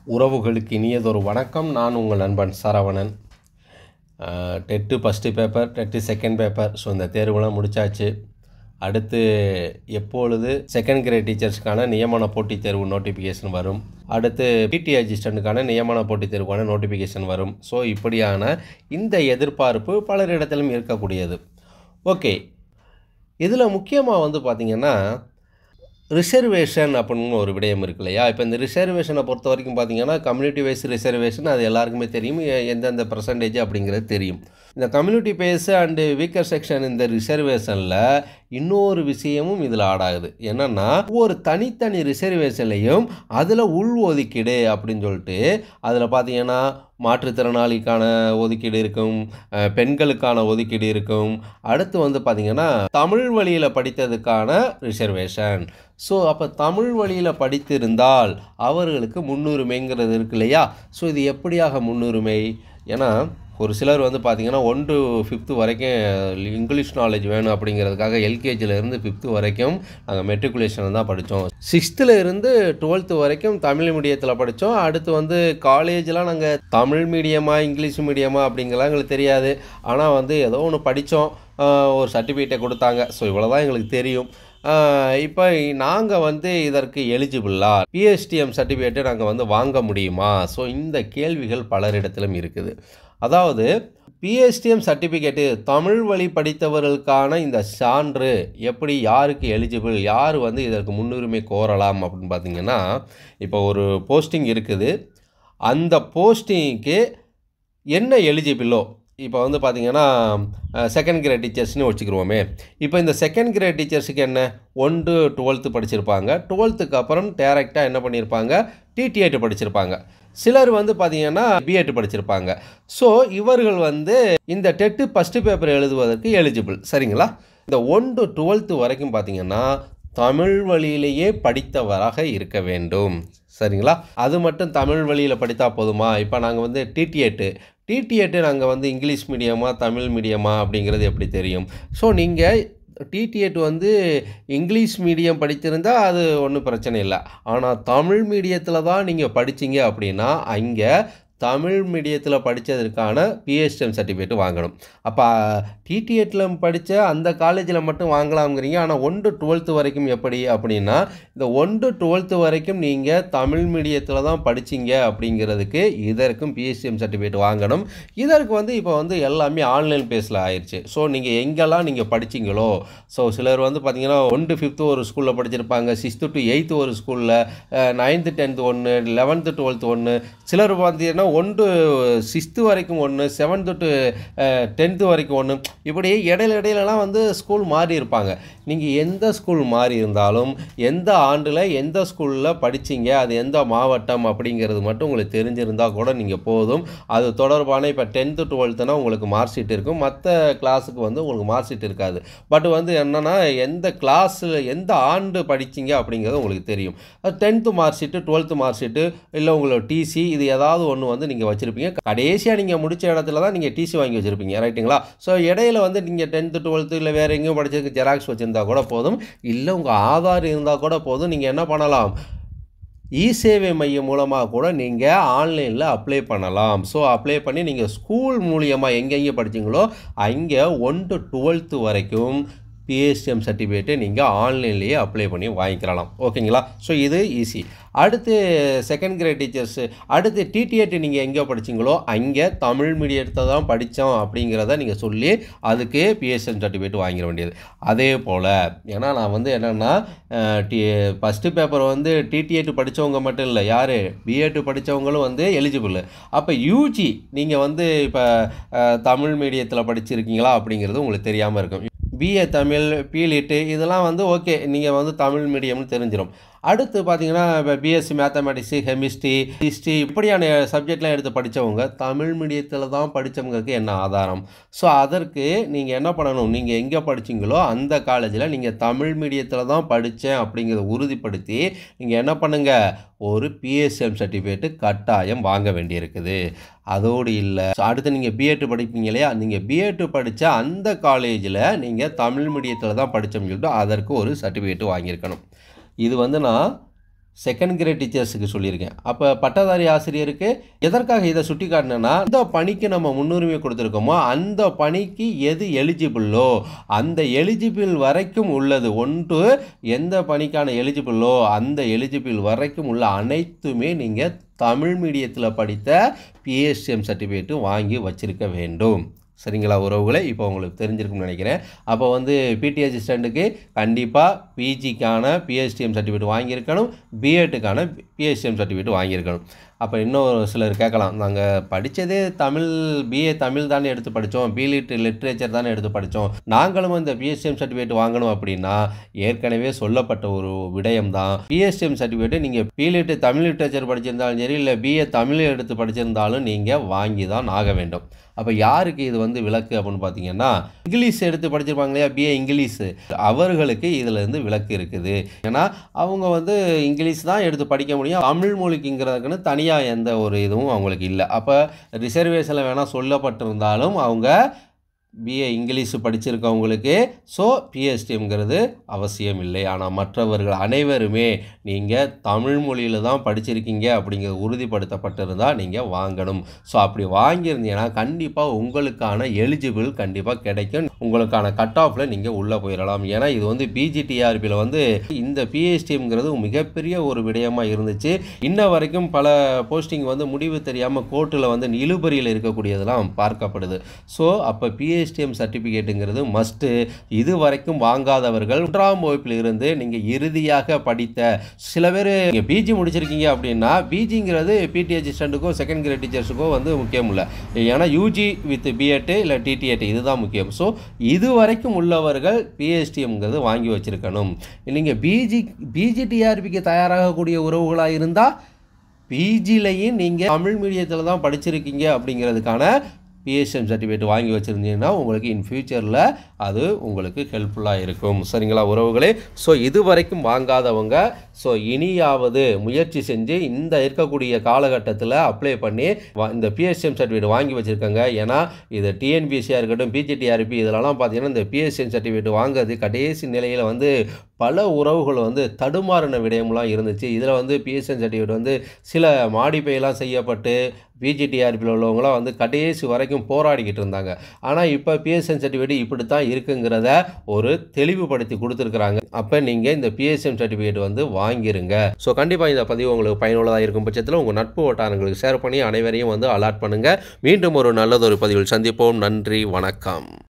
உறவுகளுக்கு இனியதொரு வணக்கம் நான் உங்கள் நண்பன் Saravanan TET first paper TET second paper so இந்த தேர்வுலாம் முடிச்சாச்சு அடுத்து எப்பொழுது செகண்ட் கிரேட் டீச்சர்ஸ்க்கான நியமன போட்டித் தேர்வு நோட்டிஃபிகேஷன் வரும் அடுத்து பிடி அசிஸ்டண்ட்டுக்கான நியமன போட்டித் தேர்வுக்கான நோட்டிஃபிகேஷன் வரும் ஸோ இப்படியான இந்த எதிர்பார்ப்பு பலரிடத்திலும் இருக்கக்கூடியது ஓகே இதில் முக்கியமாக வந்து பார்த்திங்கன்னா ரிசர்வேஷன் அப்படின்னு ஒரு விடயம் இருக்கு இல்லையா இப்போ இந்த ரிசர்வேஷனை பொறுத்த வரைக்கும் பார்த்தீங்கன்னா கம்யூனிட்டி வைஸ் ரிசர்வேஷன் அது எல்லாருக்குமே தெரியும் எ- எந்தெந்த பர்சன்டேஜ் அப்படிங்கிறது தெரியும் இந்த community base and weaker section இந்த ரிசர்வேஷனில் இன்னொரு விஷயமும் இதில் ஆடாகுது என்னென்னா ஒவ்வொரு தனித்தனி ரிசர்வேஷன்லையும் அதில் உள் ஒதுக்கீடு அப்படின்னு சொல்லிட்டு அதில் பார்த்தீங்கன்னா மாற்றுத்திறனாளிக்கான ஒதுக்கீடு இருக்கும் அஹ், பெண்களுக்கான ஒதுக்கீடு இருக்கும் அடுத்து வந்து பார்த்திங்கன்னா தமிழ் வழியில் படித்ததுக்கான ரிசர்வேஷன் ஸோ அப்போ தமிழ் வழியில் படித்திருந்தால் அவர்களுக்கு முன்னுரிமைங்கிறது இருக்கு இல்லையா ஸோ இது எப்படியாக முன்னுரிமை ஏன்னா ஒரு சிலர் வந்து பார்த்திங்கன்னா ஒன் டு ஃபிஃப்த்து வரைக்கும் இங்கிலீஷ் நாலேஜ் வேணும் அப்படிங்கிறதுக்காக எல்கேஜியில் இருந்து ஃபிஃப்த்து வரைக்கும் நாங்கள் மெட்ரிகுலேஷனில் தான் படித்தோம் சிக்ஸ்த்தில் இருந்து டுவெல்த்து வரைக்கும் தமிழ் மீடியத்தில் படித்தோம் அடுத்து வந்து காலேஜ்லாம் நாங்கள் தமிழ் மீடியமா இங்கிலீஷ் மீடியமா அப்படிங்கலாம் எங்களுக்கு தெரியாது ஆனால் வந்து ஏதோ ஒன்று படித்தோம் ஒரு சர்டிஃபிகேட்டை கொடுத்தாங்க ஸோ இவ்வளோ தான் எங்களுக்கு தெரியும் இப்போ நாங்கள் வந்து இதற்கு எலிஜிபிளா பிஎஸ்டிஎம் சர்டிஃபிகேட்டை நாங்கள் வந்து வாங்க முடியுமா ஸோ இந்த கேள்விகள் பலரிடத்திலும் இருக்குது அதாவது பிஎஸ்டிஎம் சர்டிஃபிகேட்டு தமிழ் வழி படித்தவர்களுக்கான இந்த சான்று எப்படி யாருக்கு எலிஜிபிள் யார் வந்து இதற்கு முன்னுரிமை கோரலாம் அப்படின்னு பார்த்தீங்கன்னா இப்போ ஒரு போஸ்டிங் இருக்குது அந்த போஸ்டிங்க்கு என்ன எலிஜிபிளோ இப்போ வந்து பார்த்தீங்கன்னா செகண்ட் கிரேட் டீச்சர்ஸ்னு வச்சுக்கிருவோமே இப்போ இந்த செகண்ட் கிரேட் டீச்சர்ஸுக்கு என்ன ஒன் டு டுவெல்த்து படிச்சிருப்பாங்க டுவெல்த்துக்கு அப்புறம் டேரெக்டாக என்ன பண்ணியிருப்பாங்க டிடிஐட்டு படிச்சிருப்பாங்க சிலர் வந்து பார்த்தீங்கன்னா பிஎட் படிச்சிருப்பாங்க ஸோ இவர்கள் வந்து இந்த டெட்டு ஃபஸ்ட்டு பேப்பர் எழுதுவதற்கு எலிஜிபிள் சரிங்களா இந்த ஒன் டு டுவெல்த்து வரைக்கும் பார்த்தீங்கன்னா தமிழ் வழியிலேயே படித்தவராக இருக்க வேண்டும் சரிங்களா அது மட்டும் தமிழ் வழியில் படித்தா போதுமா இப்போ நாங்கள் வந்து டிடிஎட்டு டிடிஎட்டு நாங்கள் வந்து இங்கிலீஷ் மீடியமா தமிழ் மீடியமா அப்படிங்கிறது எப்படி தெரியும் ஸோ நீங்கள் டிடிஎட் வந்து இங்கிலீஷ் மீடியம் படித்திருந்தால் அது ஒன்றும் பிரச்சனை இல்லை ஆனால் தமிழ் மீடியத்தில் தான் நீங்கள் படிச்சீங்க அப்படின்னா அங்கே தமிழ் மீடியத்தில் படித்ததற்கான பிஎஸ்டிஎம் சர்டிஃபிகேட் வாங்கணும் அப்போ டிடிஎட்டில் படித்த அந்த காலேஜில் மட்டும் வாங்கலாம்ங்கிறீங்க ஆனால் ஒன் டு டுவெல்த்து வரைக்கும் எப்படி அப்படின்னா இந்த ஒன் டு டுவெல்த்து வரைக்கும் நீங்கள் தமிழ் மீடியத்தில் தான் படிச்சீங்க அப்படிங்கிறதுக்கு இதற்கும் பிஎஸ்டிஎம் சர்டிஃபிகேட் வாங்கணும் இதற்கு வந்து இப்போ வந்து எல்லாமே ஆன்லைன் பேஸில் ஆயிடுச்சு ஸோ நீங்கள் எங்கெல்லாம் நீங்கள் படிச்சீங்களோ ஸோ சிலர் வந்து பார்த்தீங்கன்னா ஒன் டு ஃபிஃப்த்து ஒரு ஸ்கூலில் படிச்சிருப்பாங்க சிக்ஸ்த்து டு எயித்து ஒரு ஸ்கூலில் நைன்த்து டென்த்து ஒன்று லெவன்த்து டுவெல்த்து ஒன்று சிலர் பார்த்தீங்கன்னா ஒன் டு சிக்ஸ்த்து வரைக்கும் ஒன்று செவன்த்து டு டென்த்து வரைக்கும் ஒன்று இப்படி இடையில இடையிலலாம் வந்து ஸ்கூல் மாறி இருப்பாங்க நீங்கள் எந்த ஸ்கூல் மாறி இருந்தாலும் எந்த ஆண்டில் எந்த ஸ்கூலில் படிச்சீங்க அது எந்த மாவட்டம் அப்படிங்கிறது மட்டும் உங்களுக்கு தெரிஞ்சிருந்தால் கூட நீங்கள் போதும் அது தொடர்பான இப்போ டென்த்து டுவெல்த்துனா உங்களுக்கு மார்க் ஷீட் இருக்கும் மற்ற கிளாஸுக்கு வந்து உங்களுக்கு மார்க் ஷீட் இருக்காது பட் வந்து என்னென்னா எந்த கிளாஸில் எந்த ஆண்டு படிச்சீங்க அப்படிங்கிறது உங்களுக்கு தெரியும் tenth mark sheet twelfth mark sheet இல்லை உங்களோட டிசி இது ஏதாவது ஒன்று வந்து நீங்கள் வச்சுருப்பீங்க கடைசியாக நீங்கள் முடிச்ச இடத்துல தான் நீங்கள் டிசி வாங்கி வச்சுருப்பீங்க ரைட்டுங்களா ஸோ இடையில வந்து நீங்கள் டென்த்து டுவெல்த்து இல்லை வேறு எங்கேயும் படிச்சதுக்கு ஜெராக்ஸ் வச்சுருந்தா கூட போதும் இல்லை உங்கள் ஆதார் இருந்தால் கூட போதும் நீங்கள் என்ன பண்ணலாம் இ சேவை மையம் மூலமாக கூட நீங்கள் ஆன்லைனில் அப்ளை பண்ணலாம் ஸோ அப்ளை பண்ணி நீங்கள் ஸ்கூல் மூலியமாக எங்கெங்கே படிச்சீங்களோ அங்கே ஒன் டு டுவெல்த்து வரைக்கும் பிஎஸ்டிஎம் சர்டிஃபிகேட்டை நீங்கள் ஆன்லைன்லேயே அப்ளை பண்ணி வாங்கிக்கலாம் ஓகேங்களா ஸோ இது ஈஸி அடுத்து செகண்ட் கிரேட் டீச்சர்ஸு அடுத்து டிடிஎட் நீங்கள் எங்கே படிச்சீங்களோ அங்கே தமிழ் மீடியத்தை தான் படித்தோம் அப்படிங்கிறத நீங்கள் சொல்லி அதுக்கு பிஎஸ்எம் சர்டிஃபிகேட் வாங்கிட வேண்டியது அதே போல் ஏன்னா நான் வந்து என்னென்னா டி ஃபஸ்ட்டு பேப்பர் வந்து டிடிஎட் படித்தவங்க மட்டும் இல்லை யார் பிஎட் படித்தவங்களும் வந்து எலிஜிபிள் அப்போ யூஜி நீங்கள் வந்து இப்போ தமிழ் மீடியத்தில் படிச்சிருக்கீங்களா அப்படிங்கிறது உங்களுக்கு தெரியாமல் இருக்கும் பிஏ தமிழ் பிலிட்டு இதெல்லாம் வந்து ஓகே நீங்கள் வந்து தமிழ் மீடியம்னு தெரிஞ்சிடும் அடுத்து பார்த்தீங்கன்னா இப்போ பிஎஸ்சி மேத்தமெட்டிக்ஸு கெமிஸ்ட்ரி ஹிஸ்ட்ரி இப்படியான சப்ஜெக்ட்லாம் எடுத்து படித்தவங்க தமிழ் மீடியத்தில் தான் படித்தவங்களுக்கு என்ன ஆதாரம் ஸோ அதற்கு நீங்கள் என்ன பண்ணணும் நீங்கள் எங்கே படிச்சீங்களோ அந்த காலேஜில் நீங்கள் தமிழ் மீடியத்தில் தான் படித்தேன் அப்படிங்கிறத உறுதிப்படுத்தி நீங்கள் என்ன பண்ணுங்கள் ஒரு பிஎஸ்எம் சர்டிஃபிகேட்டு கட்டாயம் வாங்க வேண்டியிருக்குது அதோடு இல்லை ஸோ அடுத்து நீங்கள் பிஎட் படிப்பீங்க இல்லையா நீங்கள் பிஎட் படித்த அந்த காலேஜில் நீங்கள் தமிழ் மீடியத்தில் தான் படித்தோம்னு சொல்லிட்டு அதற்கு ஒரு சர்டிஃபிகேட்டு வாங்கியிருக்கணும் இது வந்து நான் செகண்ட் கிரேட் டீச்சர்ஸுக்கு சொல்லியிருக்கேன் அப்போ பட்டதாரி ஆசிரியருக்கு எதற்காக இதை சுட்டி காட்டினேன்னா அந்த பணிக்கு நம்ம முன்னுரிமை கொடுத்துருக்கோமோ அந்த பணிக்கு எது எலிஜிபிளோ அந்த எலிஜிபிள் வரைக்கும் உள்ளது ஒன்று எந்த பணிக்கான எலிஜிபிளோ அந்த எலிஜிபிள் வரைக்கும் உள்ள அனைத்துமே நீங்கள் தமிழ் மீடியத்தில் படித்த பிஎஸ்டிஎம் சர்டிஃபிகேட்டு வாங்கி வச்சிருக்க வேண்டும் சரிங்களா உறவுகளே இப்போ உங்களுக்கு தெரிஞ்சிருக்கும்னு நினைக்கிறேன் அப்போ வந்து பிடி அசிஸ்டண்ட்டுக்கு கண்டிப்பாக பிஜிக்கான பிஹெச்டிஎம் சர்டிஃபிகேட் வாங்கியிருக்கணும் பிஎட்டுக்கான பிஹெச்டிஎம் சர்டிஃபிகேட் வாங்கியிருக்கணும் அப்போ இன்னும் சிலர் கேட்கலாம் நாங்கள் படித்ததே தமிழ் பிஏ தமிழ் தானே எடுத்து படித்தோம் பிலிட் லிட்ரேச்சர் தானே எடுத்து படித்தோம் நாங்களும் இந்த பிஎஸ்டிஎம் சர்டிஃபிகேட் வாங்கணும் அப்படின்னா ஏற்கனவே சொல்லப்பட்ட ஒரு விடயம் தான் பிஎஸ்டிஎம் சர்டிஃபிகேட்டு நீங்கள் பிலிட் தமிழ் லிட்ரேச்சர் படிச்சிருந்தாலும் சரி இல்லை பிஏ தமிழ் எடுத்து படிச்சிருந்தாலும் நீங்கள் வாங்கி தான் ஆக வேண்டும் அப்போ யாருக்கு இது வந்து விளக்கு அப்படின்னு பார்த்தீங்கன்னா இங்கிலீஷ் எடுத்து படிச்சிருப்பாங்க இல்லையா பிஏ இங்கிலீஷு அவர்களுக்கு இதில் இருந்து விளக்கு இருக்குது ஏன்னா அவங்க வந்து இங்கிலீஷ் தான் எடுத்து படிக்க முடியும் தமிழ் மொழிக்குங்கிறதுக்குன்னு தனியாக எந்த ஒரு இதுவும் அவங்களுக்கு இல்லை அப்போ ரிசர்வேஷனில் வேணால் சொல்லப்பட்டிருந்தாலும் அவங்க பிஏ இங்கிலீஷ் படிச்சிருக்கவங்களுக்கு ஸோ பிஎஸ்டிஎம்ங்கிறது அவசியம் இல்லை ஆனால் மற்றவர்கள் அனைவருமே நீங்கள் தமிழ் மொழியில் தான் படிச்சிருக்கீங்க அப்படிங்கிறது உறுதிப்படுத்தப்பட்டிருந்தால் நீங்கள் வாங்கணும் ஸோ அப்படி வாங்கியிருந்தீங்கன்னா கண்டிப்பாக உங்களுக்கான எலிஜிபிள் கண்டிப்பாக கிடைக்கும் உங்களுக்கான கட் ஆஃபில் நீங்கள் உள்ளே போயிடலாம் ஏன்னா இது வந்து பிஜிடிஆர்பியில் வந்து இந்த பிஎஸ்டிஎம்ங்கிறது மிகப்பெரிய ஒரு விடயமாக இருந்துச்சு இன்ன வரைக்கும் பல போஸ்டிங் வந்து முடிவு தெரியாமல் கோர்ட்டில் வந்து இழுபறியில் இருக்கக்கூடியதெல்லாம் பார்க்கப்படுது ஸோ அப்போ பிஎஸ்டிஎம் சர்டிஃபிகேட்டுங்கிறது மஸ்ட்டு இது வரைக்கும் வாங்காதவர்கள் ஒன்றாம் வகுப்பில் இருந்து நீங்கள் இறுதியாக படித்த சில பேர் நீங்கள் பிஜி முடிச்சிருக்கீங்க அப்படின்னா பிஜிங்கிறது பிடி அசிஸ்டண்ட்டுக்கோ செகண்ட் கிரேட் டீச்சர்ஸுக்கோ வந்து முக்கியம் இல்லை ஏன்னா யூஜி வித் பிஎட்டு இல்லை டிடிஎட் இதுதான் முக்கியம் ஸோ இது வரைக்கும் உள்ளவர்கள் பிஎஸ்டிஎம்ங்கிறது வாங்கி வச்சுருக்கணும் நீங்கள் பிஜி பிஜிடிஆர்பிக்கு தயாராகக்கூடிய உறவுகளாக இருந்தால் பிஜிலையும் நீங்கள் தமிழ் மீடியத்தில் தான் படிச்சிருக்கீங்க அப்படிங்கிறதுக்கான பிஎஸ்எம் சர்டிஃபிகேட் வாங்கி வச்சுருந்தீங்கன்னா உங்களுக்கு இன் ஃபியூச்சரில் அது உங்களுக்கு ஹெல்ப்ஃபுல்லாக இருக்கும் சரிங்களா உறவுகளே ஸோ இது வரைக்கும் வாங்காதவங்க ஸோ இனியாவது முயற்சி செஞ்சு இந்த இருக்கக்கூடிய காலகட்டத்தில் அப்ளை பண்ணி வா- இந்த பிஎஸ்எம் சர்டிஃபிகேட் வாங்கி வச்சுருக்கங்க ஏன்னா இது டிஎன்பிசியாக இருக்கட்டும் பிஜிடிஆர்பி இதெல்லாம் பார்த்தீங்கன்னா இந்த பிஎஸ்எம் சர்டிஃபிகேட் வாங்குறது கடைசி நிலையில் வந்து பல உறவுகள் வந்து தடுமாறின விடயம்லாம் இருந்துச்சு இதில் வந்து பிஎஸ்என் சர்டிஃபிகேட் வந்து சில மாடிஃபைலாம் செய்யப்பட்டு பிஜிடிஆர்பியில் உள்ளவங்களாம் வந்து கடைசி வரைக்கும் போராடிக்கிட்டு இருந்தாங்க ஆனால் இப்போ பிஎஸ்என் சர்டிஃபிகேட் இப்படி தான் இருக்குங்கிறத ஒரு தெளிவுபடுத்தி கொடுத்துருக்குறாங்க அப்போ நீங்கள் இந்த பிஎஸ்எம் சர்டிஃபிகேட் வந்து வாங்கிருங்க ஸோ கண்டிப்பாக இந்த பதிவு உங்களுக்கு பயனுள்ளதாக இருக்கும் பட்சத்தில் உங்கள் நட்பு வட்டாரங்களுக்கு ஷேர் பண்ணி அனைவரையும் வந்து அலாட் பண்ணுங்கள் மீண்டும் ஒரு நல்லதொரு பதிவில் சந்திப்போம் நன்றி வணக்கம்